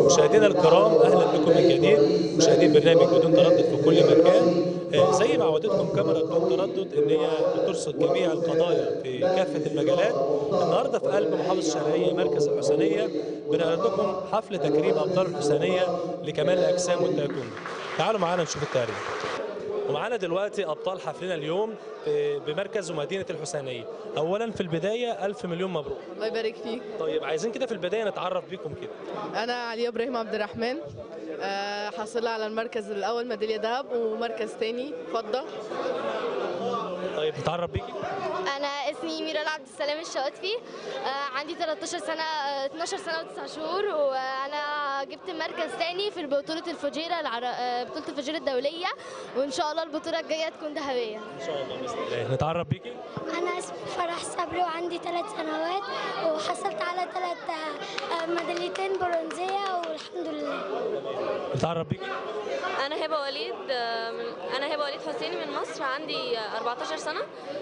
مشاهدينا الكرام اهلا بكم من جديد مشاهدين برنامج بدون تردد في كل مكان آه، زي ما عودتكم كاميرا بدون تردد ان هي بترصد جميع القضايا في كافه المجالات النهارده في قلب محافظه الشرقيه مركز الحسينيه بنعرض لكم حفل تكريم ابطال الحسينيه لكمال الاجسام والتايكوندو تعالوا معانا نشوف التقرير ومعانا دلوقتي ابطال حفلنا اليوم في- بمركز ومدينه الحسينيه اولا في البدايه الف مليون مبروك الله يبارك فيك طيب عايزين كده في البدايه نتعرف بيكم كده انا عليا ابراهيم عبد الرحمن آه، حاصله على المركز الاول ميداليه ذهب ومركز تاني فضه طيب نتعرف بيكي انا اسمي ميرال عبد السلام الشواتفي آه، عندي 13 سنه آه، 12 سنه و9 شهور وانا جبت مركز ثاني في بطوله الفجيره العر... آه، بطوله الفجيره الدوليه وان شاء الله البطوله الجايه تكون ذهبيه ان شاء الله باذن الله نتعرف بيكي أنا اسمي فرح صبري وعندي ثلاث سنوات وحصلت على ثلاث ميداليتين برونزية والحمد لله نتعرف بيكي انا هبه وليد آه، من- انا هبه وليد حسيني من مصر عندي آه، 14 سنه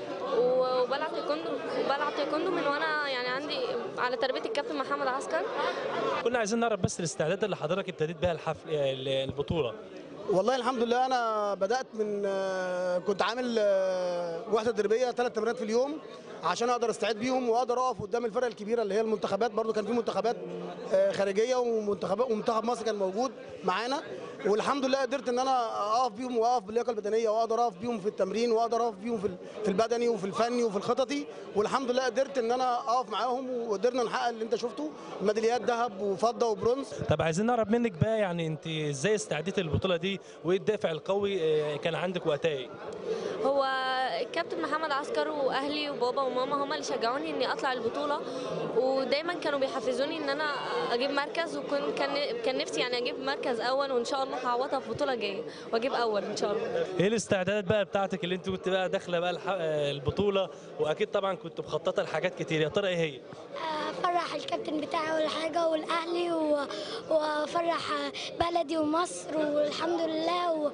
و- وبلعب تايكوندو وبلعب تايكوندو من وانا يعني عندي على تربيه الكابتن محمد عسكر كنا عايزين نعرف بس الاستعدادات اللي حضرتك ابتديت بها الحفل آه، البطوله والله الحمد لله انا بدات من آه، كنت عامل آه، وحده تدريبيه ثلاث تمرينات في اليوم عشان اقدر استعد بيهم واقدر اقف قدام الفرق الكبيره اللي هي المنتخبات برضو كان في منتخبات آه، خارجيه ومنتخبات ومنتخب مصر كان موجود معانا والحمد لله قدرت ان انا اقف بيهم واقف باللياقه البدنيه واقدر اقف بيهم في التمرين واقدر اقف بيهم في ال- في البدني وفي الفني وفي الخططي والحمد لله قدرت ان انا اقف معاهم وقدرنا نحقق اللي انت شفته ميداليات ذهب وفضه وبرونز طب عايزين نعرف منك بقى يعني انت ازاي استعديتي للبطوله دي وايه الدافع القوي آه، كان عندك وقتها ايه هو الكابتن محمد عسكر واهلي وبابا وماما هم اللي شجعوني اني اطلع البطوله ودايما كانوا بيحفزوني ان انا اجيب مركز وكان كان كان نفسي يعني اجيب مركز اول وان شاء الله هعوضها في البطوله الجايه واجيب اول ان شاء الله ايه الاستعدادات بقى بتاعتك اللي انت كنت بقى داخله بقى الح- آه، البطوله واكيد طبعا كنت مخططه لحاجات كتير يا ترى ايه هي أفرح الكابتن بتاعي والحاجة والأهلي و- وأفرح بلدي ومصر والحمد لله و...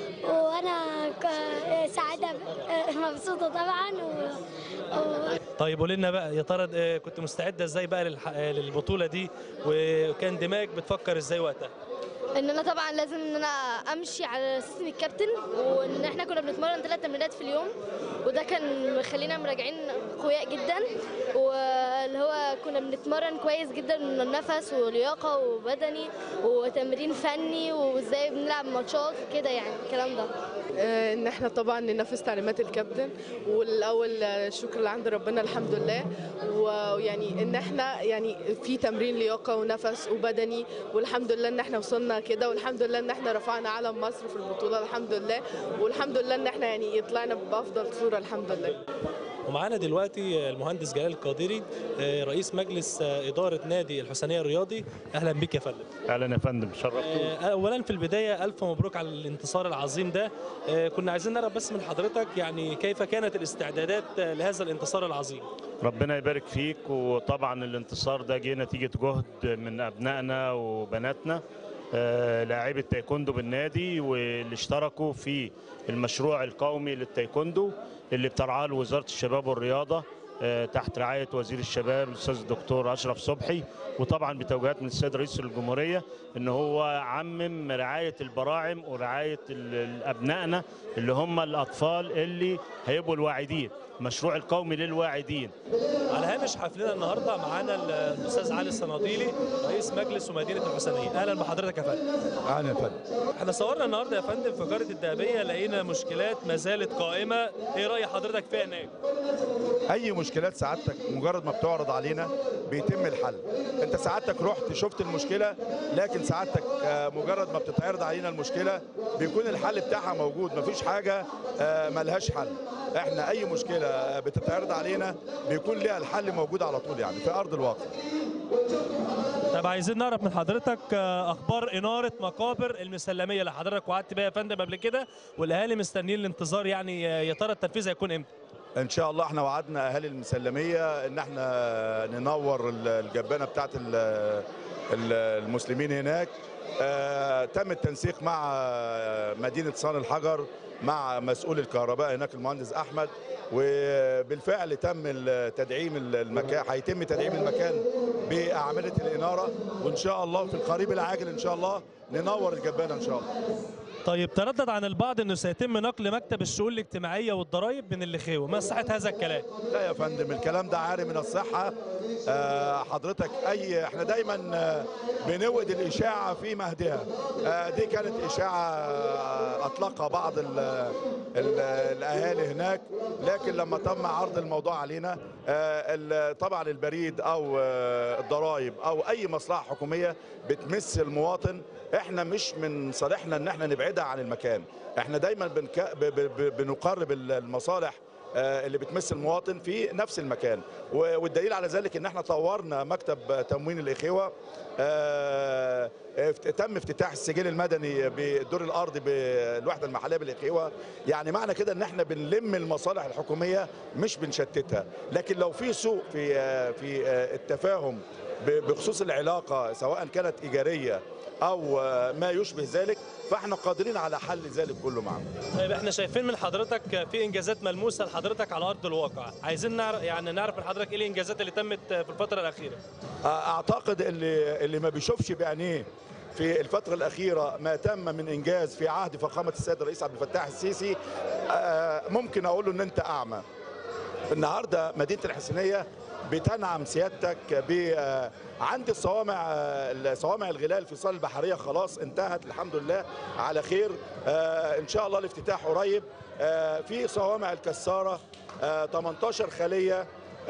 وأنا ك- سعيدة ب- مبسوطة طبعا و... و... طيب قولي لنا بقى يا ترى آه، كنت مستعده ازاي بقى للح... آه، للبطوله دي وكان دماغك بتفكر ازاي وقتها ان انا طبعا لازم ان انا امشي على سيستم الكابتن وان احنا كنا بنتمرن ثلاث تمرينات في اليوم وده كان مخلينا مراجعين قوياء جدا واللي هو كنا بنتمرن كويس جدا من النفس ولياقه وبدني وتمرين فني وازاي بنلعب ماتشات كده يعني الكلام ده آه، ان احنا طبعا ننفذ تعليمات الكابتن والاول آه، الشكر اللي عند ربنا الحمد لله ويعني ان احنا يعني في تمرين لياقه ونفس وبدني والحمد لله ان احنا وصلنا كده والحمد لله ان احنا رفعنا علم مصر في البطوله الحمد لله والحمد لله ان احنا يعني طلعنا بافضل صوره الحمد لله ومعانا دلوقتي المهندس جلال القادري آه، رئيس مجلس آه، اداره نادي الحسينيه الرياضي اهلا بك يا فندم اهلا يا فندم شرفتونا آه، اولا في البدايه الف مبروك على الانتصار العظيم ده آه، كنا عايزين نعرف بس من حضرتك يعني كيف كانت الاستعدادات آه، لهذا الانتصار العظيم ربنا يبارك فيك وطبعا الانتصار ده جه نتيجه جهد من ابنائنا وبناتنا آه، لاعبي التايكوندو بالنادي واللي اشتركوا في المشروع القومي للتايكوندو اللي بترعاه وزاره الشباب والرياضه آه، تحت رعايه وزير الشباب الاستاذ الدكتور اشرف صبحي وطبعا بتوجيهات من السيد رئيس الجمهوريه ان هو عمم رعايه البراعم ورعايه ال- ال- ابنائنا اللي هم الاطفال اللي هيبقوا الواعدين مشروع القومي للواعدين على هامش حفلنا النهارده معانا ال- الاستاذ علي الصناديلي رئيس مجلس ومدينه الحسينيه اهلا بحضرتك يا فندم اهلا يا فندم احنا صورنا النهارده يا فندم في قاره الدهبيه لقينا مشكلات ما زالت قائمه ايه راي حضرتك فيها هناك اي مشكلات سعادتك مجرد ما بتعرض علينا بيتم الحل انت سعادتك رحت شفت المشكله لكن سعادتك آه، مجرد ما بتتعرض علينا المشكله بيكون الحل بتاعها موجود مفيش حاجه آه، ملهاش حل احنا اي مشكله آه، بتتعرض علينا بيكون ليها الحل موجود على طول يعني في ارض الواقع طب عايزين نعرف من حضرتك آه، اخبار اناره مقابر المسلميه اللي حضرتك وعدت بيها يا فندم قبل كده والاهالي مستنيين الانتظار يعني آه، يا ترى التنفيذ هيكون امتى ان شاء الله احنا وعدنا اهالي المسلميه ان احنا ننور ال- الجبانه بتاعت ال- ال- المسلمين هناك آه، تم التنسيق مع آه، مدينه صان الحجر مع مسؤول الكهرباء هناك المهندس احمد وبالفعل تم ال- تدعيم ال- المكان هيتم تدعيم المكان باعمده الاناره وان شاء الله في القريب العاجل ان شاء الله ننور الجبانه ان شاء الله طيب تردد عن البعض انه سيتم نقل مكتب الشؤون الاجتماعيه والضرائب من اللخيوه ما صحه هذا الكلام لا يا فندم الكلام ده عاري من الصحة آه، حضرتك أي احنا دايما آه، بنوقد الإشاعة في مهدها آه، دي كانت إشاعة آه، أطلقها بعض ال ال الأهالي هناك لكن لما تم عرض الموضوع علينا آه، ال- طبعا البريد أو آه، الضرائب أو أي مصلحة حكومية بتمس المواطن احنا مش من صالحنا ان احنا نبعدها عن المكان احنا دايما بنك... ب... ب... ب... بنقرب المصالح آه، اللي بتمس المواطن في نفس المكان و- والدليل على ذلك ان احنا طورنا مكتب تموين الاخوه آه، افت- تم افتتاح السجل المدني بالدور الارضي بالوحده المحليه بالاخوه يعني معنى كده ان احنا بنلم المصالح الحكوميه مش بنشتتها لكن لو في سوء في آه، في آه، التفاهم ب- بخصوص العلاقه سواء كانت ايجاريه او آه، ما يشبه ذلك فاحنا قادرين على حل ذلك كله معا طيب احنا شايفين من حضرتك في انجازات ملموسه لحضرتك على ارض الواقع عايزين نعرف يعني نعرف من حضرتك ايه الانجازات اللي تمت في الفتره الاخيره اعتقد اللي اللي ما بيشوفش بعينيه في الفترة الأخيرة ما تم من إنجاز في عهد فخامة السيد الرئيس عبد الفتاح السيسي آه، ممكن أقول له إن أنت أعمى. النهارده مدينة الحسينية بتنعم سيادتك ب آه، عند الصوامع آه، صوامع الغلال في صالة البحرية خلاص انتهت الحمد لله على خير آه، إن شاء الله الافتتاح قريب آه، في صوامع الكسارة آه، 18 خلية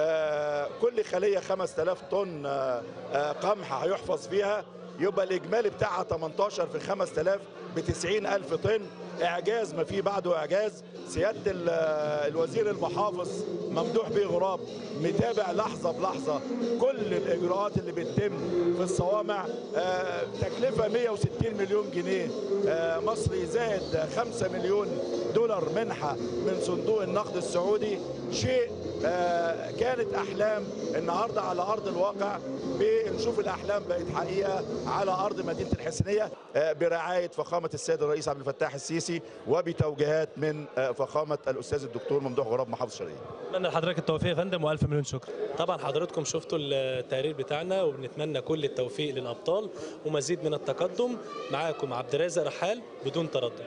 آه، كل خلية 5000 طن آه، آه، قمح هيحفظ فيها يبقى الإجمالي بتاعها 18 في 5000 ب 90000 طن إعجاز ما فيه بعده إعجاز سيادة ال- الوزير المحافظ ممدوح بيه غراب متابع لحظة بلحظة كل الإجراءات اللي بتتم في الصوامع آه، تكلفة 160 مليون جنيه آه، مصري زائد 5 مليون دولار منحة من صندوق النقد السعودي شيء آه، كانت احلام النهارده على ارض الواقع بنشوف الاحلام بقت حقيقه على ارض مدينه الحسينيه آه، برعايه فخامه السيد الرئيس عبد الفتاح السيسي وبتوجيهات من آه، فخامه الاستاذ الدكتور ممدوح غراب محافظ الشرقيه اتمنى لحضرتك التوفيق يا فندم والف مليون شكر طبعا حضراتكم شفتوا التقرير بتاعنا وبنتمنى كل التوفيق للابطال ومزيد من التقدم معاكم عبد الرازق رحال بدون تردد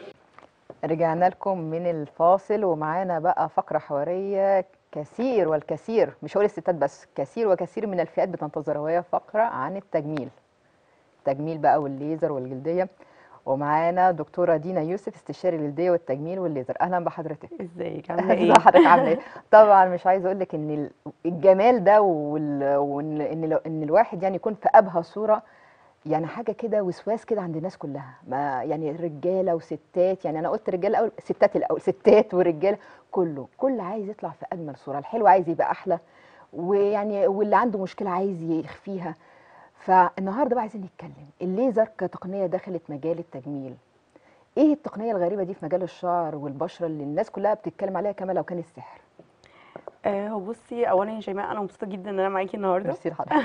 رجعنا لكم من الفاصل ومعانا بقى فقرة حوارية كثير والكثير مش هقول الستات بس كثير وكثير من الفئات بتنتظرها وهي فقرة عن التجميل التجميل بقى والليزر والجلدية ومعانا دكتورة دينا يوسف استشاري الجلدية والتجميل والليزر أهلا بحضرتك ازيك عامله ايه ازي حضرتك عامله ايه طبعا مش عايزه اقول لك ان ال- الجمال ده وال- وان ان لو- ان الواحد يعني يكون في ابهى صوره يعني حاجه كده وسواس كده عند الناس كلها ما يعني رجاله وستات يعني انا قلت رجاله الاول ستات الاول ستات ورجاله كله كل عايز يطلع في اجمل صوره الحلو عايز يبقى احلى ويعني واللي عنده مشكله عايز يخفيها فالنهارده بقى عايزين نتكلم الليزر كتقنيه دخلت مجال التجميل ايه التقنيه الغريبه دي في مجال الشعر والبشره اللي الناس كلها بتتكلم عليها كما لو كان السحر آه هو بصي اولا يا شيماء انا مبسوطه جدا ان انا معاكي النهارده ميرسي لحضرتك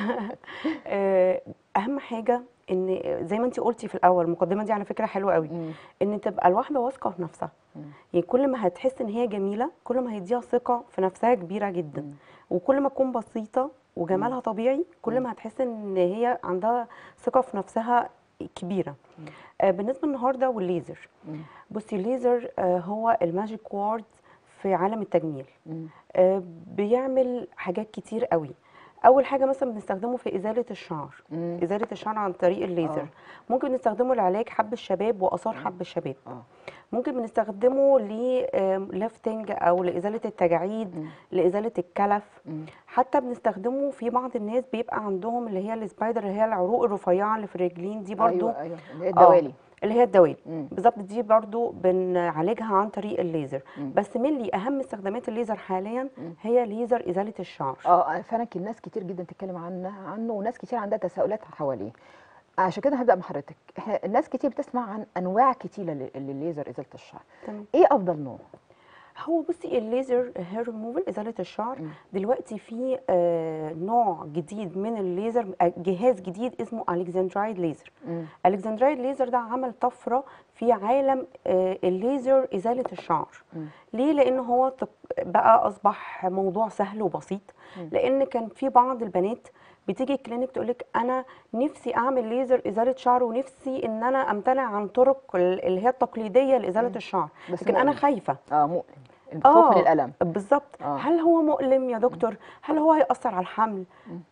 آه اهم حاجه ان زي ما انت قلتي في الاول المقدمه دي على فكره حلوه قوي مم. ان تبقى الواحده واثقه في نفسها مم. يعني كل ما هتحس ان هي جميله كل ما هيديها ثقه في نفسها كبيره جدا مم. وكل ما تكون بسيطه وجمالها طبيعي كل مم. ما هتحس ان هي عندها ثقه في نفسها كبيره مم. آه بالنسبه النهارده والليزر مم. بصي الليزر آه هو الماجيك وورد في عالم التجميل مم. آه، بيعمل حاجات كتير قوي اول حاجه مثلا بنستخدمه في ازاله الشعر مم. ازاله الشعر عن طريق الليزر آه. ممكن نستخدمه لعلاج حب الشباب واثار حب الشباب اه ممكن بنستخدمه لليفتنج او لازاله التجاعيد مم. لازاله الكلف مم. حتى بنستخدمه في بعض الناس بيبقى عندهم اللي هي السبايدر اللي هي العروق الرفيعه اللي في الرجلين دي برضو ايوه ايوه اللي هي الدوالي اللي هي الدوالي مم. بالظبط دي برضو بنعالجها عن طريق الليزر مم. بس من لي اهم استخدامات الليزر حاليا مم. هي ليزر ازاله الشعر اه فعلا كان ناس كتير جدا تتكلم عنه عنه وناس كتير عندها تساؤلات حواليه عشان كده هبدا مع حضرتك احنا الناس كتير بتسمع عن انواع كتيره لل- للليزر ازاله الشعر تمام ايه افضل نوع هو بصي الليزر هير ريموفال ازاله الشعر دلوقتي في آه نوع جديد من الليزر آه، جهاز جديد اسمه الكسندرايد ليزر الكسندرايد ليزر ده عمل طفره في عالم آه الليزر ازاله الشعر ليه لان هو تق- بقى اصبح موضوع سهل وبسيط لان كان في بعض البنات بتيجي الكلينيك تقول لك انا نفسي اعمل ليزر ازاله شعر ونفسي ان انا امتنع عن طرق ال- اللي هي التقليديه لازاله الشعر بس لكن انا مؤلم. خايفه اه مؤلم الخوف من الالم بالظبط آه. هل هو مؤلم يا دكتور هل هو هيأثر على الحمل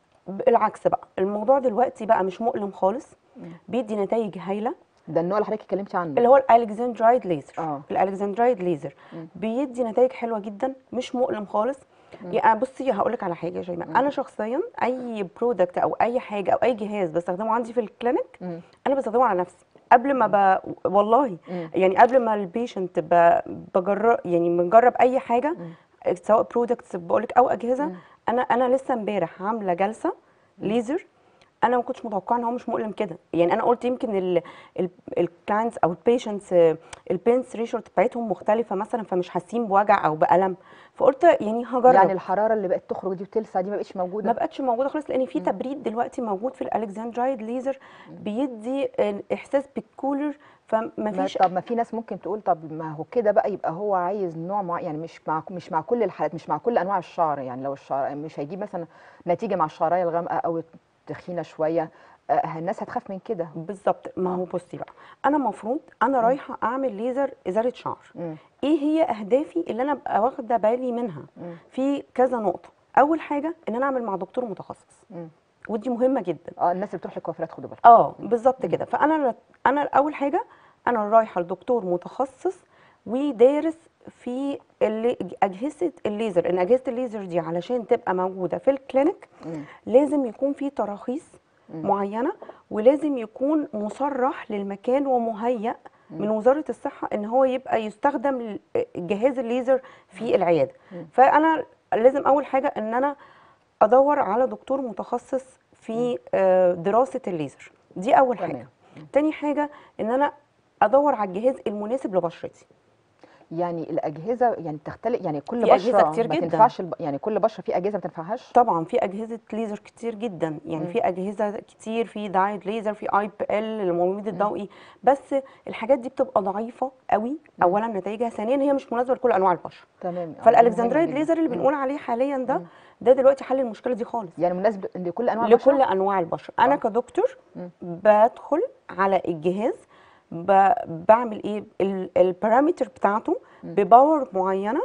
بالعكس بقى الموضوع دلوقتي بقى مش مؤلم خالص بيدي نتائج هايله ده النوع اللي حضرتك اتكلمتي عنه اللي هو الالكسندرايد ليزر آه. الالكسندرايد ليزر بيدي نتائج حلوه جدا مش مؤلم خالص يعني بصي هقول لك على حاجه يا شيماء انا شخصيا اي برودكت او اي حاجه او اي جهاز بستخدمه عندي في الكلينيك انا بستخدمه على نفسي قبل ما ب... والله يعني قبل ما البيشنت ب... بجرب يعني بنجرب اي حاجه سواء برودكتس بقولك او اجهزه انا انا لسه امبارح عامله جلسه ليزر انا ما كنتش متوقعه ان هو مش مؤلم كده يعني انا قلت يمكن الكلاينتس او البيشنتس البنس ريشورت بتاعتهم مختلفه مثلا فمش حاسين بوجع او بالم فقلت يعني هجرب يعني الحراره اللي بقت تخرج دي وتلسع دي ما بقتش موجوده ما بقتش موجوده خالص لان في تبريد دلوقتي موجود في الالكسندرايد ليزر بيدي احساس بالكولر فما ما فيش طب ما في ناس ممكن تقول طب ما هو كده بقى يبقى هو عايز نوع معين يعني مش مع مش مع كل الحالات مش مع كل انواع الشعر يعني لو الشعر مش هيجيب مثلا نتيجه مع الشعرايه الغامقه او تخينه شويه آه، الناس هتخاف من كده بالظبط ما هو بصي بقى انا المفروض انا رايحه اعمل ليزر ازاله شعر ايه هي اهدافي اللي انا ابقى واخده بالي منها في كذا نقطه اول حاجه ان انا اعمل مع دكتور متخصص ودي مهمه جدا اه الناس اللي بتروح للكوافيرات خدوا بالكم اه بالظبط كده فانا انا اول حاجه انا رايحه لدكتور متخصص ودارس في اللي اجهزه الليزر ان اجهزه الليزر دي علشان تبقى موجوده في الكلينيك لازم يكون في تراخيص معينه ولازم يكون مصرح للمكان ومهيأ من وزاره الصحه ان هو يبقى يستخدم ل- جهاز الليزر في العياده فانا لازم اول حاجه ان انا ادور على دكتور متخصص في آه، دراسه الليزر دي اول تمام. حاجه تاني حاجه ان انا ادور على الجهاز المناسب لبشرتي يعني الاجهزه يعني بتختلف يعني كل في أجهزة بشره كتير ما جداً. تنفعش الب... يعني كل بشره في اجهزه ما تنفعهاش طبعا في اجهزه ليزر كتير جدا يعني في اجهزه كتير في دايت ليزر في اي بي ال المميد الضوئي بس الحاجات دي بتبقى ضعيفه قوي اولا نتائجها ثانيا هي مش مناسبه لكل انواع البشره تمام آه، فالالكسندرايد مهم جداً. ليزر اللي بنقول عليه حاليا ده ده دلوقتي حل المشكله دي خالص يعني مناسب لكل انواع البشره لكل انواع البشره انا آه. كدكتور بدخل على الجهاز ب- بعمل ايه ال- البارامتر بتاعته بباور معينه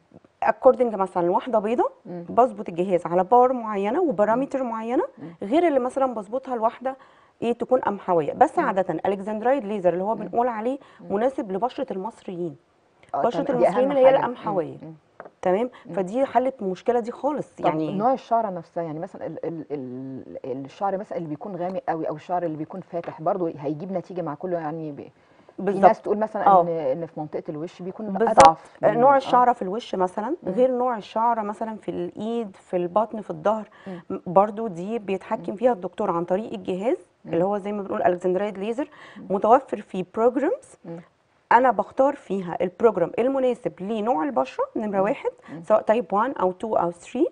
اكوردنج مثلا واحده بيضه بظبط الجهاز على باور معينه وبارامتر معينه غير اللي مثلا بظبطها لواحده ايه تكون قمحويه بس عاده الكسندرايد ليزر اللي هو بنقول عليه مناسب لبشره المصريين آه، بشره تمام، دي أهم المصريين اللي هي حاجة. القمحويه مم. تمام فدي حلت المشكله دي خالص طب يعني نوع الشعره نفسها يعني مثلا ال ال ال الشعر مثلا اللي بيكون غامق قوي او الشعر اللي بيكون فاتح برضه هيجيب نتيجه مع كله يعني ب... في بالظبط. ناس تقول مثلا آه. ان ان في منطقه الوش بيكون بالظبط اضعف من- نوع آه. الشعره في الوش مثلا غير نوع الشعره مثلا في الايد في البطن في الظهر م- برضو دي بيتحكم فيها الدكتور عن طريق الجهاز اللي هو زي ما بنقول الكسندرايد ليزر متوفر فيه بروجرامز انا بختار فيها البروجرام المناسب لنوع البشره نمره واحد سواء تايب 1 او 2 او 3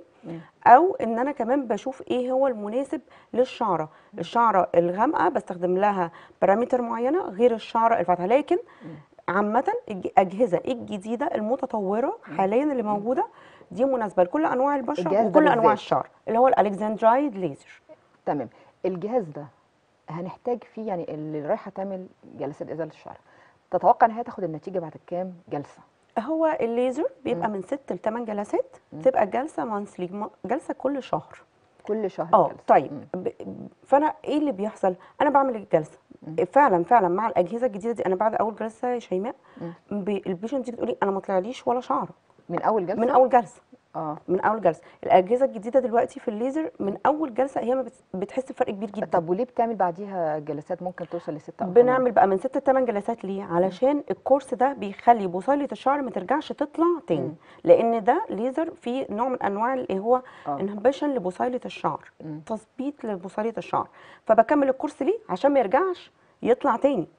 او ان انا كمان بشوف ايه هو المناسب للشعره الشعره الغامقه بستخدم لها بارامتر معينه غير الشعره الفاتحه لكن عامه الاجهزه الجديده المتطوره حاليا اللي موجوده دي مناسبه لكل انواع البشره الجهاز ده وكل انواع بالذات. الشعر اللي هو الالكسندرايد ليزر تمام الجهاز ده هنحتاج فيه يعني اللي رايحه تعمل جلسات ازاله الشعر تتوقع ان هي تاخد النتيجه بعد كام جلسه هو الليزر بيبقى من 6 ل 8 جلسات تبقى الجلسه مانثلي جلسه كل شهر كل شهر اه جلسة. طيب مم. ب- فانا ايه اللي بيحصل انا بعمل الجلسه فعلا فعلا مع الاجهزه الجديده دي انا بعد اول جلسه يا شيماء ب- البيشنت تيجي تقولي انا ما طلعليش ولا شعره من اول جلسه من اول جلسه اه من اول جلسه الاجهزه الجديده دلوقتي في الليزر من اول جلسه هي ما بت- بتحس بفرق كبير جدا طب وليه بتعمل بعديها جلسات ممكن توصل لستة او تمانية؟ بنعمل بقى من ست لثمان جلسات ليه علشان الكورس ده بيخلي بصيله الشعر ما ترجعش تطلع تاني لان ده ليزر فيه نوع من انواع اللي هو آه. انهبيشن لبصيله الشعر تثبيت لبصيله الشعر فبكمل الكورس ليه عشان ما يرجعش يطلع تاني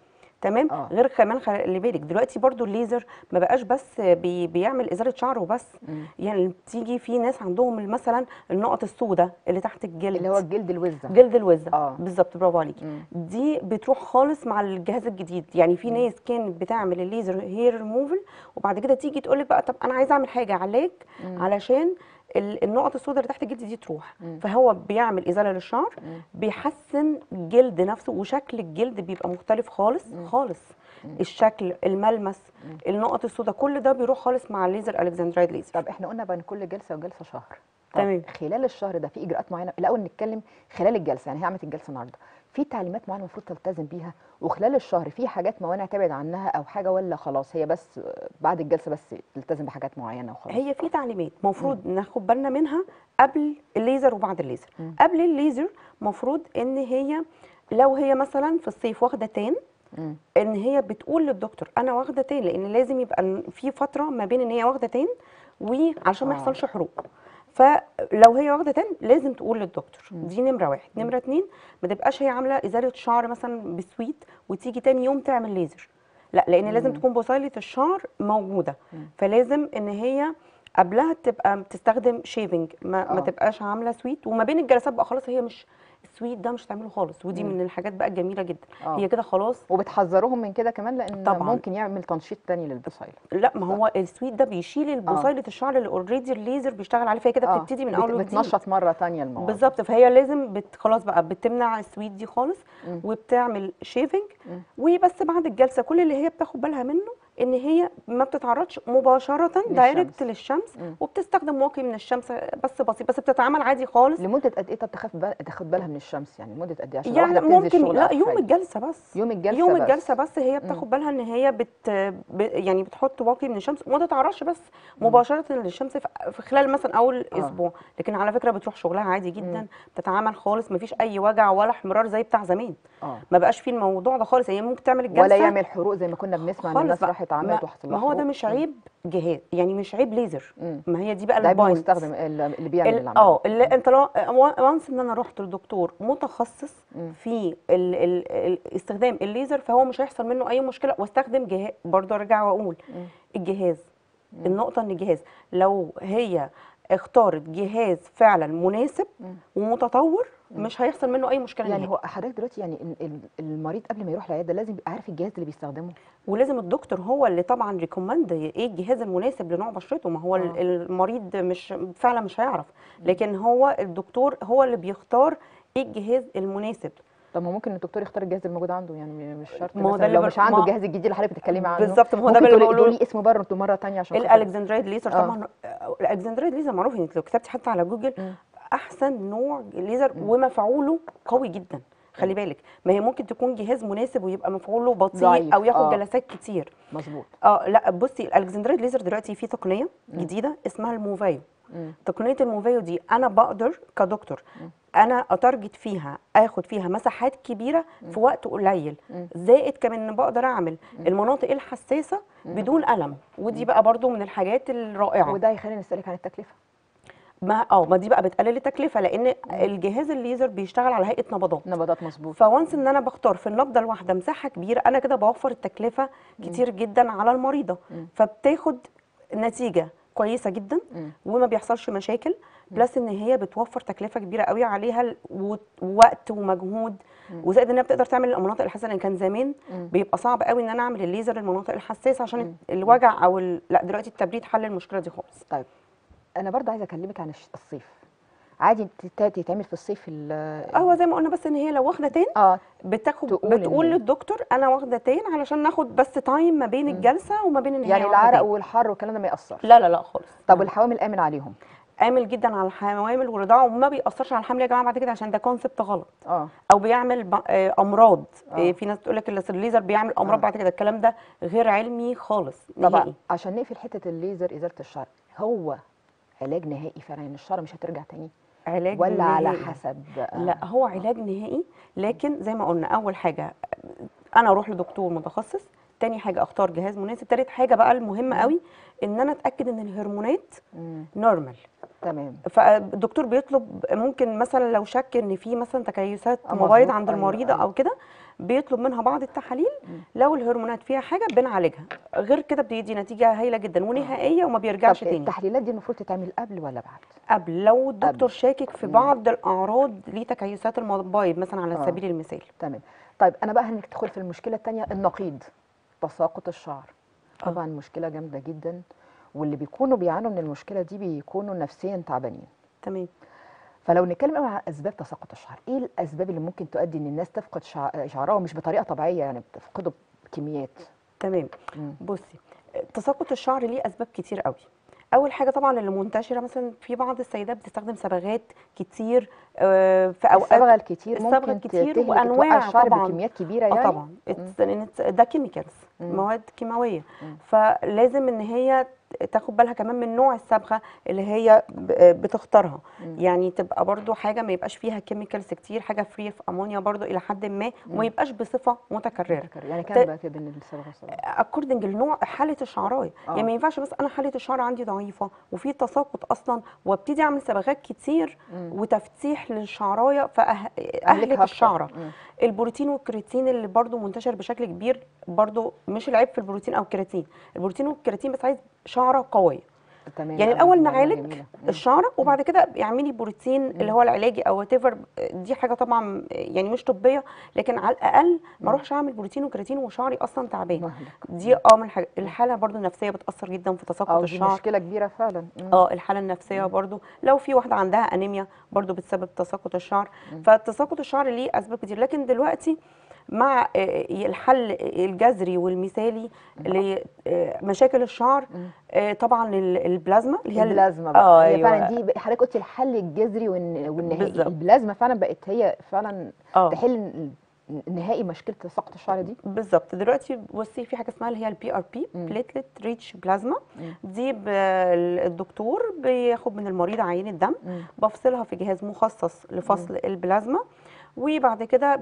تمام آه. غير كمان خلي بالك دلوقتي برضو الليزر ما بقاش بس بي بيعمل ازاله شعر وبس مم. يعني بتيجي في ناس عندهم مثلا النقط السوداء اللي تحت الجلد اللي هو الجلد الوزه جلد الوزه آه. بالظبط برافو عليكي مم. دي بتروح خالص مع الجهاز الجديد يعني في ناس كانت بتعمل الليزر هير ريموفل وبعد كده تيجي تقول لك بقى طب انا عايزه اعمل حاجه علاج علشان ال- النقط السوداء اللي تحت الجلد دي تروح فهو بيعمل ازاله للشعر بيحسن الجلد نفسه وشكل الجلد بيبقى مختلف خالص خالص الشكل الملمس النقط السوداء كل ده بيروح خالص مع الليزر الكسندرايد ليزر طب احنا قلنا بين كل جلسه وجلسه شهر طب تمام. خلال الشهر ده في اجراءات معينه الاول نتكلم خلال الجلسه يعني هي عملت الجلسه النهارده في تعليمات معينه المفروض تلتزم بيها وخلال الشهر في حاجات موانع تبعد عنها او حاجه ولا خلاص هي بس بعد الجلسه بس تلتزم بحاجات معينه وخلاص هي في تعليمات مفروض ناخد بالنا منها قبل الليزر وبعد الليزر قبل الليزر مفروض ان هي لو هي مثلا في الصيف واخده تان مم. ان هي بتقول للدكتور انا واخده تان لان لازم يبقى في فتره ما بين ان هي واخده تان وعشان ما آه. يحصلش حروق فلو هي واخده تان لازم تقول للدكتور دي نمره واحد نمره اتنين ما تبقاش هي عامله ازاله شعر مثلا بسويت وتيجي تاني يوم تعمل ليزر لا لان لازم تكون بصيله الشعر موجوده فلازم ان هي قبلها تبقى بتستخدم شيفنج ما, ما آه. تبقاش عامله سويت وما بين الجلسات بقى خلاص هي مش السويت ده مش هتعمله خالص ودي من الحاجات بقى الجميله جدا آه. هي كده خلاص وبتحذروهم من كده كمان لان طبعاً. ممكن يعمل تنشيط تاني للبصيله لا ما هو السويت ده بيشيل البصيله الشعر اللي اوريدي الليزر بيشتغل عليه فهي كده آه، بتبتدي من بت- اول وجديد بتنشط مره تانية الموضوع بالظبط فهي لازم بت خلاص بقى بتمنع السويت دي خالص وبتعمل شيفنج وبس بعد الجلسه كل اللي هي بتاخد بالها منه ان هي ما بتتعرضش مباشره دايركت للشمس وبتستخدم واقي من الشمس بس بسيط بس بتتعامل عادي خالص لمده قد ايه طب تاخد بال- تاخد بالها من الشمس يعني مده قد ايه عشان يعني الواحدة بتنزل ممكن شغل لا أو يوم حاجة؟ الجلسه بس يوم الجلسه يوم بس. الجلسه بس هي بتاخد بالها ان هي بت ب- يعني بتحط واقي من الشمس وما تتعرضش بس مباشره للشمس في في خلال مثلا اول آه. اسبوع لكن على فكره بتروح شغلها عادي جدا بتتعامل خالص ما فيش اي وجع ولا احمرار زي بتاع زمان اه ما بقاش فيه الموضوع ده خالص هي ممكن تعمل الجلسه ولا يعمل حروق زي ما كنا بنسمع ان خالص الناس بقى. راحت عملت ما, وحصل ما لها هو ده حروق. مش عيب جهاز يعني مش عيب ليزر مم. ما هي دي بقى ده عيب البوينت المستخدم اللي اللي بيعمل ال- العمليه اه اللي انت لو وانس ان انا رحت لدكتور متخصص مم. في ال ال ال استخدام الليزر فهو مش هيحصل منه اي مشكله واستخدم جهاز برضه ارجع واقول مم. الجهاز النقطه ان الجهاز لو هي اختارت جهاز فعلا مناسب مم. ومتطور مش هيحصل منه اي مشكله يعني نهائي هو حضرتك دلوقتي يعني ال- ال- المريض قبل ما يروح العياده لازم يبقى عارف الجهاز اللي بيستخدمه ولازم الدكتور هو اللي طبعا ريكومند ايه الجهاز المناسب لنوع بشرته ما هو آه. آه. المريض مش فعلا مش هيعرف لكن هو الدكتور هو اللي بيختار ايه الجهاز المناسب طب ما ممكن الدكتور يختار الجهاز الموجود عنده يعني مش شرط ما هو مثلا ده اللي لو بر- مش عنده ما- الجهاز الجديد اللي حضرتك بتتكلمي عنه بالظبط، ما هو ده ممكن اللي تقولي, بقوله. تقولي اسمه برضه مره ثانيه عشان خاطر- الالكسندرايد ليزر آه. طبعا الالكسندرايد ليزر معروف انك لو كتبتي حتى على جوجل مم. احسن نوع ليزر ومفعوله قوي جدا خلي بالك ما هي ممكن تكون جهاز مناسب ويبقى مفعوله بطيء ضعيف، او ياخد آه. جلسات كتير مظبوط اه لا بصي الالكسندرايد ليزر دلوقتي في تقنيه جديده اسمها الموفايو مم. تقنيه الموفايو دي انا بقدر كدكتور انا اتارجت فيها اخد فيها مساحات كبيره في وقت قليل زائد كمان ان بقدر اعمل المناطق الحساسه بدون الم ودي بقى برضو من الحاجات الرائعه وده هيخليني نسالك عن التكلفه ما اه ما دي بقى بتقلل التكلفه لان الجهاز الليزر بيشتغل على هيئه نبضات نبضات مظبوط فوانس ان انا بختار في النبضه الواحده مساحه كبيره انا كده بوفر التكلفه كتير جدا على المريضه فبتاخد نتيجه كويسه جدا مم. وما بيحصلش مشاكل بلس ان هي بتوفر تكلفه كبيره قوي عليها ال- و- ووقت ومجهود وزائد انها بتقدر تعمل المناطق الحساسه لان كان زمان مم. بيبقى صعب قوي ان انا اعمل الليزر المناطق الحساسه عشان الوجع او ال... لا دلوقتي التبريد حل المشكله دي خالص طيب انا برضه عايزه اكلمك عن الش- الصيف عادي تت- تتعمل في الصيف ال- هو زي ما قلنا بس ان هي لو واخده تان اه بتاخد تقول إن بتقول هي- للدكتور انا واخده تان علشان ناخد بس تايم ما بين الجلسه وما بين ان هي يعني واخدة العرق تان. والحر والكلام ده ما ياثرش لا لا لا خالص طب والحوامل امن عليهم عامل جدا على الحوامل والرضاعه وما بيأثرش على الحمل يا جماعه بعد كده عشان ده كونسبت غلط اه او بيعمل ب- آه، امراض آه. آه. في ناس تقول لك الليزر بيعمل امراض آه. بعد كده الكلام ده غير علمي خالص طبعا نهائي عشان نقفل حته الليزر ازاله الشعر هو علاج نهائي فعلا ان الشعر مش هترجع تاني علاج ولا على نهائي. حسب لا هو علاج نهائي لكن زي ما قلنا اول حاجه انا اروح لدكتور متخصص تاني حاجه اختار جهاز مناسب تالت حاجه بقى المهمه قوي ان انا اتاكد ان الهرمونات مم. نورمال تمام فالدكتور بيطلب ممكن مثلا لو شك ان في مثلا تكيسات آه، مبايض مظبوط. عند أيوة، المريضه أيوة. او كده بيطلب منها بعض التحاليل لو الهرمونات فيها حاجه بنعالجها غير كده بيدي نتيجه هايله جدا ونهائيه وما بيرجعش طب تاني التحليلات دي المفروض تتعمل قبل ولا بعد قبل لو الدكتور شاكك في مم. بعض الاعراض لتكيسات المبايض مثلا على آه. سبيل المثال تمام طيب انا بقى هندخل في المشكله الثانيه النقيض تساقط الشعر آه. طبعا مشكله جامده جدا واللي بيكونوا بيعانوا من المشكله دي بيكونوا نفسيا تعبانين تمام فلو نتكلم بقى عن اسباب تساقط الشعر ايه الاسباب اللي ممكن تؤدي ان الناس تفقد شع- شعرها مش بطريقه طبيعيه يعني بتفقده بكميات تمام مم. بصي تساقط الشعر ليه اسباب كتير قوي اول حاجه طبعا اللي منتشره مثلا في بعض السيدات بتستخدم صبغات كتير آه، في اوقات الصبغه الكتير الصبغة ممكن الكتير تهلك وأنواع توقع الشعر طبعاً. بكميات كبيره اه يعني طبعا It's- لأن it's- ده كيميكالز مم. مواد كيماويه مم. فلازم ان هي تاخد بالها كمان من نوع الصبغه اللي هي ب- بتختارها مم. يعني تبقى برضو حاجه ما يبقاش فيها كيميكالز كتير حاجه فري في امونيا برضو الى حد ما وما يبقاش بصفه متكرره يعني ت- كام بقى كده بين الصبغه والصبغه اكوردنج لنوع حاله الشعرايه آه. يعني ما ينفعش بس انا حاله الشعر عندي ضعيفه وفي تساقط اصلا وابتدي اعمل صبغات كتير مم. وتفتيح للشعرايه فاهلك أهلكها أكتر. الشعره مم. البروتين والكرياتين اللي برضو منتشر بشكل كبير برضو مش العيب في البروتين او الكرياتين البروتين والكرياتين بس عايز شعره قويه تمام يعني آه، الاول دي معلومة نعالج جميلة. مم. الشعره وبعد كده اعملي بروتين اللي هو العلاجي او وات دي حاجه طبعا يعني مش طبيه لكن على الاقل ما اروحش اعمل بروتين وكرياتين وشعري اصلا تعبان مهلك. دي اه من الحاجة الحاله برضو النفسيه بتاثر جدا في تساقط اه دي الشعر مشكله كبيره فعلا مم. اه الحاله النفسيه برضو لو في واحده عندها انيميا برضو بتسبب تساقط الشعر فتساقط الشعر ليه اسباب كتير لكن دلوقتي مع آه، الحل الجذري والمثالي لمشاكل الشعر آه، طبعا ال- البلازما اللي هي ال- البلازما بقى اه هي فعلا ايوه دي بقى- حضرتك قلتي الحل الجذري والن- والنهائي بالظبط. البلازما فعلا بقت هي فعلا اه تحل ال- نهائي مشكله تساقط الشعر دي بالظبط دلوقتي بصي في حاجه اسمها اللي هي البي ار بي مم. بليتلت ريتش بلازما مم. دي ب- الدكتور بياخد من المريض عينه دم مم. بفصلها في جهاز مخصص لفصل البلازما وبعد كده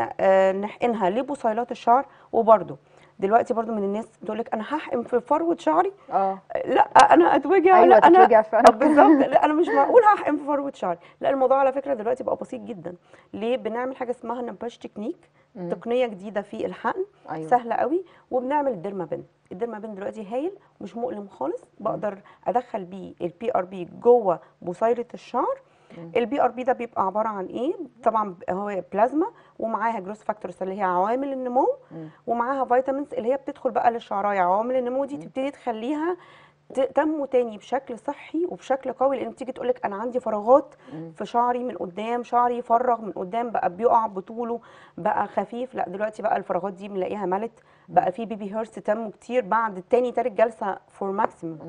بنحقنها لبصيلات الشعر وبرده دلوقتي برضو من الناس بتقول لك انا هحقن في فروه شعري اه لا انا اتوجع ايوه لا انا تتوجع فعلا آه، بالظبط لا انا مش معقول هحقن في فروه شعري لا الموضوع على فكره دلوقتي بقى بسيط جدا ليه بنعمل حاجه اسمها نباش تكنيك مم. تقنيه جديده في الحقن ايوه سهله قوي وبنعمل الديرمابين الديرمابين دلوقتي هايل مش مؤلم خالص بقدر ادخل بيه البي ار بي جوه بصيله الشعر مم. البي ار بي ده بيبقى عباره عن ايه طبعا هو بلازما ومعاها جروس فاكتورز اللي هي عوامل النمو مم. ومعاها فيتامينز اللي هي بتدخل بقى للشعرايه عوامل النمو دي تبتدي تخليها ت- تنمو تاني بشكل صحي وبشكل قوي لان بتيجي تقول لك انا عندي فراغات مم. في شعري من قدام شعري يفرغ من قدام بقى بيقع بطوله بقى خفيف لا دلوقتي بقى الفراغات دي بنلاقيها ملت بقى في بيبي هيرس تنمو كتير بعد تاني تالت جلسه فور ماكسيمم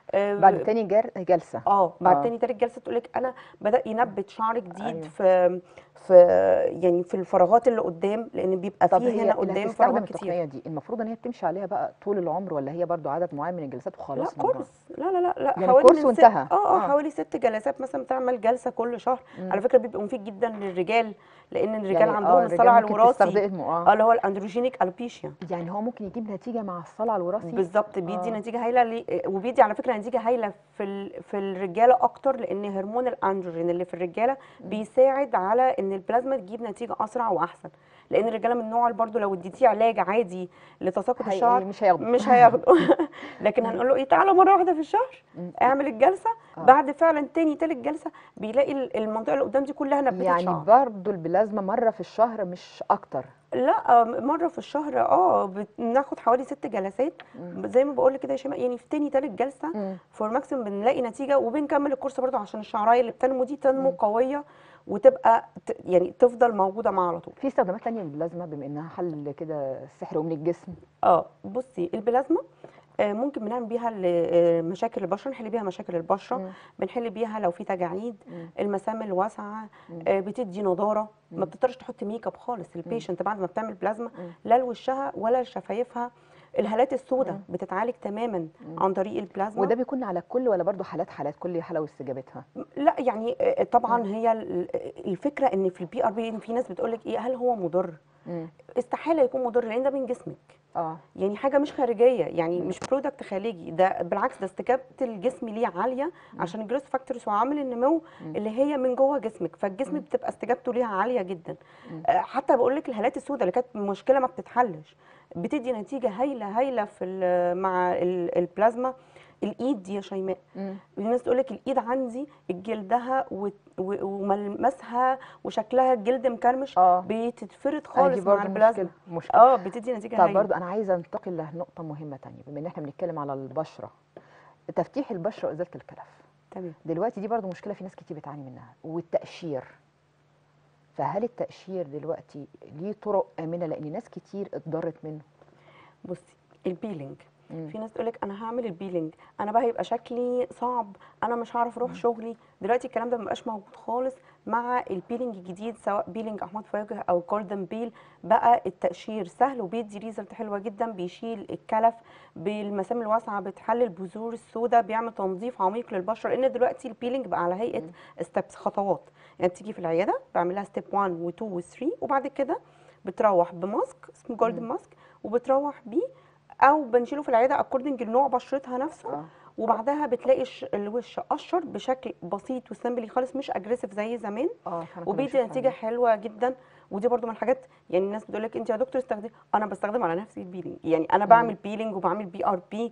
بعد تاني جر... جلسه اه بعد آه. تاني تالت جلسه تقول لك انا بدا ينبت شعر جديد أيوة. في في يعني في الفراغات اللي قدام لان بيبقى طب فيه هي هنا اللي قدام هتستخدم فراغات كتير التقنيه دي المفروض ان هي بتمشي عليها بقى طول العمر ولا هي برضو عدد معين من الجلسات لا وخلاص الموضوع؟ كورس لا لا لا لا يعني حوالي كورس من ست- وانتهى. اه اه آه. حوالي ست جلسات مثلا بتعمل جلسه كل شهر مم. على فكره بيبقى مفيد جدا للرجال لان الرجال يعني عندهم آه، الرجال الصلع ممكن الوراثي تستخدمه، آه. اه اللي هو الاندروجينيك الوبيشيا يعني هو ممكن يجيب نتيجه مع الصلع الوراثي بالظبط بيدي آه. نتيجه هايله لي- وبيدي على فكره نتيجه هايله في ال... في الرجاله اكتر لان هرمون الاندروجين اللي في الرجاله بيساعد على ان البلازما تجيب نتيجه اسرع واحسن لان الرجاله من النوع اللي برضه لو اديتيه علاج عادي لتساقط هي- الشعر مش هياخده. مش هياخده لكن هنقول له ايه تعالى مره واحده في الشهر اعمل الجلسه آه. بعد فعلا تاني تالت جلسه بيلاقي ال- المنطقه اللي قدام دي كلها نبتت يعني شعر برضو البلازما مره في الشهر مش اكتر لا مره في الشهر اه بناخد حوالي ست جلسات زي ما بقول لك كده يا شيماء يعني في تاني تالت جلسه مم. فور ماكسيمم بنلاقي نتيجه وبنكمل الكورس برضو عشان الشعرايه اللي بتنمو دي تنمو قويه وتبقى ت- يعني تفضل موجوده معاه على طول في استخدامات تانية للبلازما بما انها حل كده سحر من الجسم اه بصي البلازما آه، ممكن بنعمل بيها ل- آه، مشاكل البشره نحل بيها مشاكل البشره مم. بنحل بيها لو في تجاعيد مم. المسام الواسعه مم. آه، بتدي نضاره مم. ما بتقدرش تحط ميك اب خالص البيشنت بعد ما بتعمل بلازما مم. لا لوشها ولا لشفايفها الهالات السوداء مم. بتتعالج تماما عن طريق البلازما وده بيكون على الكل ولا برضو حالات حالات كل حاله واستجابتها لا يعني آه، طبعا هي ال- الفكره ان في البي ار بي في ناس بتقول لك ايه هل هو مضر مم. استحاله يكون مضر لان ده من جسمك اه يعني حاجه مش خارجيه يعني مش برودكت خارجي ده بالعكس ده استجابه الجسم ليه عاليه عشان الجروث فاكتورز وعامل النمو اللي هي من جوه جسمك فالجسم بتبقى استجابته ليها عاليه جدا آه، حتى بقول لك الهالات السوداء اللي كانت مشكله ما بتتحلش بتدي نتيجه هايله هايله في ال- مع ال- البلازما الايد دي يا شيماء مم. الناس تقول لك الايد عندي جلدها و- و- وملمسها وشكلها الجلد مكرمش اه بتتفرد آه، دي خالص مع برضه البلازما مشكله مشكله اه بتدي نتيجه طب هايله برضو انا عايزه انتقل لنقطه مهمه تانية بما ان احنا بنتكلم على البشره تفتيح البشره وازاله الكلف تمام دلوقتي دي برضو مشكله في ناس كتير بتعاني منها والتقشير فهل التقشير دلوقتي ليه طرق امنه لان ناس كتير اتضرت منه بصي البيلينج مم. في ناس تقولك انا هعمل البيلينج انا بقى هيبقى شكلي صعب انا مش هعرف اروح شغلي دلوقتي الكلام ده مبقاش موجود خالص مع البيلينج الجديد سواء بيلينج احمد فواكه او جولدن بيل بقى التقشير سهل وبيدي ريزلت حلوه جدا بيشيل الكلف بالمسام الواسعه بتحل البذور السوداء بيعمل تنظيف عميق للبشره لان دلوقتي البيلينج بقى على هيئه ستيبس خطوات يعني بتيجي في العياده بعملها ستيب 1 و2 و3 وبعد كده بتروح بماسك اسمه جولدن ماسك وبتروح بيه او بنشيله في العياده اكوردنج لنوع بشرتها نفسه آه. وبعدها بتلاقي الش- الوش قشر بشكل بسيط وسمبلي خالص مش اجريسيف زي زمان اه فأنا كنت وبيدي بشوفها نتيجه عندي. حلوه جدا ودي برضو من الحاجات يعني الناس بتقول لك انت يا دكتور استخدم انا بستخدم على نفسي البيلينج يعني انا بعمل بيلينج وبعمل بي ار بي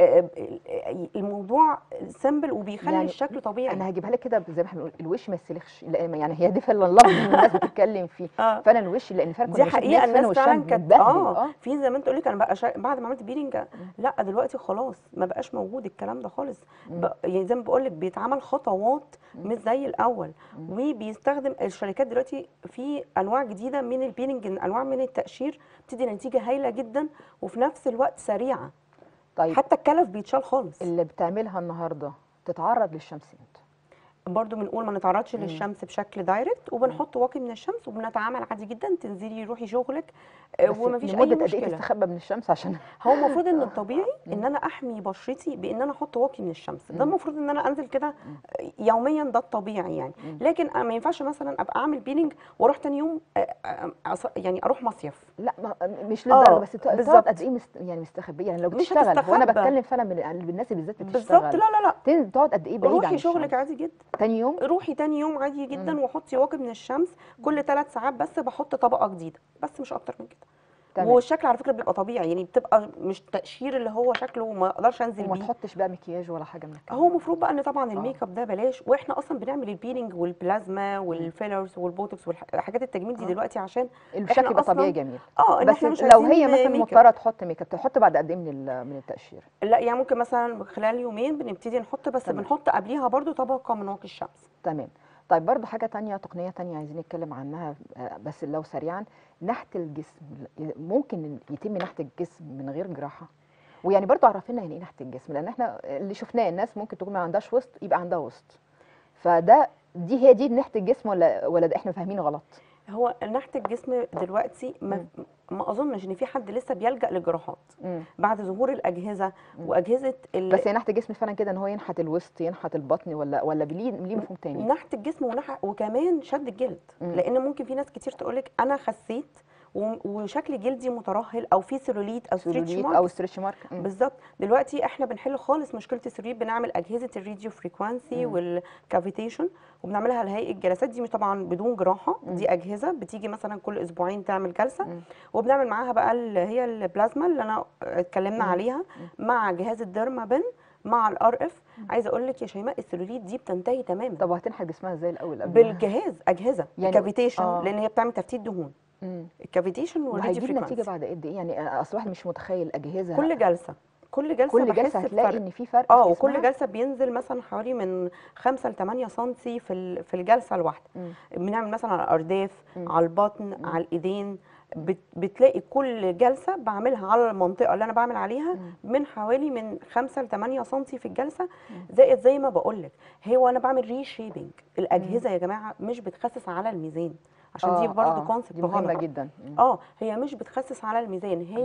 الموضوع سمبل وبيخلي يعني الشكل طبيعي انا هجيبها لك كده زي ما احنا بنقول الوش ما يسلخش لا، يعني هي دي فعلا اللفظ اللي الناس بتتكلم فيه اه فانا الوش لان فعلا دي كنا بنشوف حقيقه ناس فعلا الناس وشها فعلا كانت متبهدل. اه في زمان تقول لك انا بقى شا... بعد ما عملت بيلينج لا دلوقتي خلاص ما بقاش موجود الكلام ده خالص ب... يعني زي ما بقول لك بيتعمل خطوات مش زي الاول وبيستخدم الشركات دلوقتي في انواع جديده من البيلينج انواع من التقشير بتدي نتيجه هايله جدا وفي نفس الوقت سريعه طيب حتى الكلف بيتشال خالص اللي بتعملها النهارده تتعرض للشمس امتى برضو بنقول ما نتعرضش للشمس بشكل دايركت وبنحط واقي من الشمس وبنتعامل عادي جدا تنزلي روحي شغلك آه، بس ومفيش اي لمده قد ايه مشكله تستخبى من الشمس عشان هو المفروض ان الطبيعي ان انا احمي بشرتي بان انا احط واقي من الشمس ده المفروض ان انا انزل كده يوميا ده الطبيعي يعني لكن أنا ما ينفعش مثلا ابقى اعمل بيلينج واروح تاني يوم آه، آه، أص- يعني اروح مصيف لا ما مش للدرجه آه، بس تقعد بالظبط. قد ايه مست... يعني مستخبيه يعني لو مش بتشتغل وانا هتستخبى. بتكلم فعلا من بالناس اللي بالذات بتشتغل بالظبط لا لا لا تن- تقعد قد ايه بعيد عن روحي شغلك الشمس؟ عادي جدا تاني يوم روحي تاني يوم عادي جدا وحطي واقي من الشمس كل ثلاث ساعات بس بحط طبقه جديده بس مش اكتر من كده تمام. والشكل على فكره بيبقى طبيعي يعني بتبقى مش تقشير اللي هو شكله ما اقدرش انزل وما بيه تحطش بقى مكياج ولا حاجه من الكلام هو ده. المفروض بقى ان طبعا الميك اب ده بلاش واحنا اصلا بنعمل البيلينج والبلازما والفيلرز والبوتوكس والحاجات التجميل دي آه. دلوقتي عشان الشكل يبقى أصلاً- طبيعي جميل اه ان بس احنا مش لو عايزين هي مثلا ميك اب. مضطره تحط ميك اب تحط بعد قد ايه من ال- من التقشير لا يعني ممكن مثلا خلال يومين بنبتدي نحط بس تمام. بنحط قبليها برضو طبقه من واقي الشمس تمام طيب برضو حاجه تانية تقنيه تانية عايزين نتكلم عنها آه، بس لو سريعا نحت الجسم ممكن يتم نحت الجسم من غير جراحه ويعني برضو عرفينا يعني ايه نحت الجسم لان احنا اللي شفناه الناس ممكن تكون ما عندهاش وسط يبقى عندها وسط فده دي هي دي نحت الجسم ولا ولا ده احنا فاهمينه غلط هو نحت الجسم دلوقتي ما, ما اظنش ان في حد لسه بيلجا للجراحات مم. بعد ظهور الاجهزه واجهزه ال... بس هي نحت الجسم فعلا كده ان هو ينحت الوسط ينحت البطن ولا ولا ليه ليه مفهوم تاني نحت الجسم ونح... وكمان شد الجلد مم. لان ممكن في ناس كتير تقولك انا خسيت و... وشكل جلدي مترهل او في سيلوليت او ستريتش سيلوليت مارك او ستريتش مارك مم. بالظبط دلوقتي احنا بنحل خالص مشكله السيلوليت بنعمل اجهزه الراديو فريكوانسي والكافيتيشن وبنعملها لهيئه جلسات دي مش طبعا بدون جراحه دي اجهزه بتيجي مثلا كل اسبوعين تعمل جلسه وبنعمل معاها بقى اللي هي البلازما اللي انا اتكلمنا عليها مع جهاز الديرما بن مع الار اف عايزه اقول لك يا شيماء السيلوليت دي بتنتهي تماما طب وهتنحت جسمها ازاي الاول قبل ما- بالجهاز اجهزه يعني- كافيتيشن آه. لان هي بتعمل تفتيت دهون مم. الكافيتيشن والراديو وهيجيب نتيجه فريكوانسي بعد قد ايه يعني اصل الواحد مش متخيل اجهزه كل جلسه كل جلسه كل بحس جلسه هتلاقي بفرق. ان في فرق اه في وكل جسمها؟ جلسه بينزل مثلا حوالي من 5 ل 8 سم في ال- في الجلسه الواحده مم. بنعمل مثلا على الارداف على البطن على الايدين بت- بتلاقي كل جلسه بعملها على المنطقه اللي انا بعمل عليها من حوالي من 5 ل 8 سم في الجلسه زائد زي ما بقول لك هو انا بعمل ري شيبنج الاجهزه يا جماعه مش بتخسس على الميزان عشان دي آه، برضه آه، كونسبت دي مهمه غلط جدا مم. اه هي مش بتخسس على الميزان هي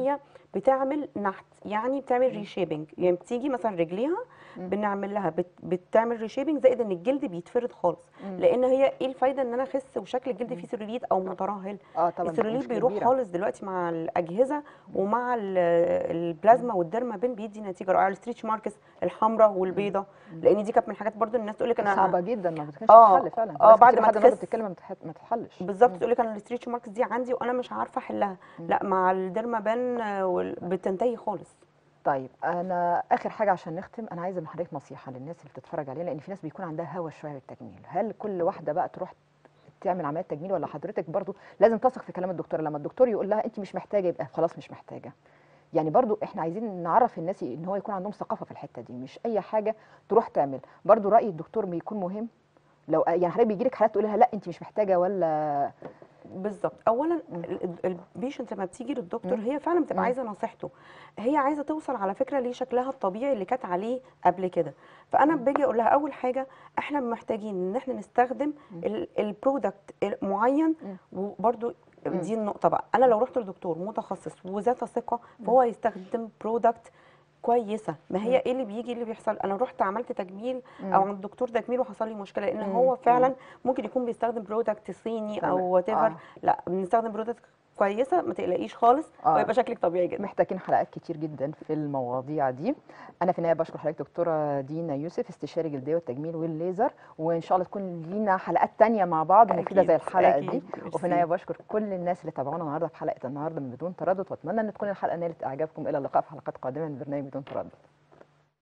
بتعمل نحت يعني بتعمل ريشيبنج يعني بتيجي مثلا رجليها بنعمل لها بت بتعمل ريشيبنج زائد ان الجلد بيتفرد خالص لان هي ايه الفايده ان انا اخس وشكل الجلد فيه سيلوليت او مترهل اه طبعا السيلوليت مشكلة بيروح كبيرة. خالص دلوقتي مع الاجهزه ومع ال- البلازما والديرما بين بيدي نتيجه رائعه الستريتش ماركس الحمراء والبيضاء لان دي كانت من الحاجات برضو الناس تقول لك انا صعبه جدا ما بتكونش آه، تتحل فعلا آه، ناس بعد كتير ما لحد النهارده تخس. بتتكلم ما بتتح- ما تتحلش بالظبط تقول لك انا الستريتش ماركس دي عندي وانا مش عارفه احلها لا مع الديرما بان آه، وال- بتنتهي خالص طيب انا اخر حاجه عشان نختم انا عايزه من حضرتك نصيحه للناس اللي بتتفرج علينا لان في ناس بيكون عندها هوس شويه بالتجميل هل كل واحده بقى تروح تعمل عمليه تجميل ولا حضرتك برضو لازم تثق في كلام الدكتور لما الدكتور يقول لها انت مش محتاجه يبقى خلاص مش محتاجه يعني برضو احنا عايزين نعرف الناس ان هو يكون عندهم ثقافه في الحته دي مش اي حاجه تروح تعمل برضو راي الدكتور بيكون مهم لو يعني حضرتك بيجي لك حالات تقول لها لا انت مش محتاجه ولا بالظبط اولا البيشنت لما بتيجي للدكتور هي فعلا بتبقى عايزه نصيحته هي عايزه توصل على فكره لشكلها الطبيعي اللي كانت عليه قبل كده فانا باجي اقول لها اول حاجه احنا محتاجين ان احنا نستخدم البرودكت معين وبرده دي النقطه بقى انا لو رحت لدكتور متخصص وذات ثقه فهو يستخدم برودكت كويسه ما هي ايه اللي بيجي اللي بيحصل انا رحت عملت تجميل او عند دكتور تجميل وحصل لي مشكله لان مم. هو فعلا ممكن يكون بيستخدم برودكت صيني تمام. او وات آه. لا بنستخدم برودكت كويسه ما تقلقيش خالص آه. ويبقى شكلك طبيعي جدا محتاجين حلقات كتير جدا في المواضيع دي انا في النهايه بشكر حضرتك دكتوره دينا يوسف استشاري جلديه والتجميل والليزر وان شاء الله تكون لينا حلقات تانية مع بعض مفيده زي أكيد، الحلقه أكيد. دي ميرسي. وفي النهايه بشكر كل الناس اللي تابعونا النهارده في حلقه النهارده من بدون تردد واتمنى ان تكون الحلقه نالت اعجابكم الى اللقاء في حلقات قادمه من برنامج بدون تردد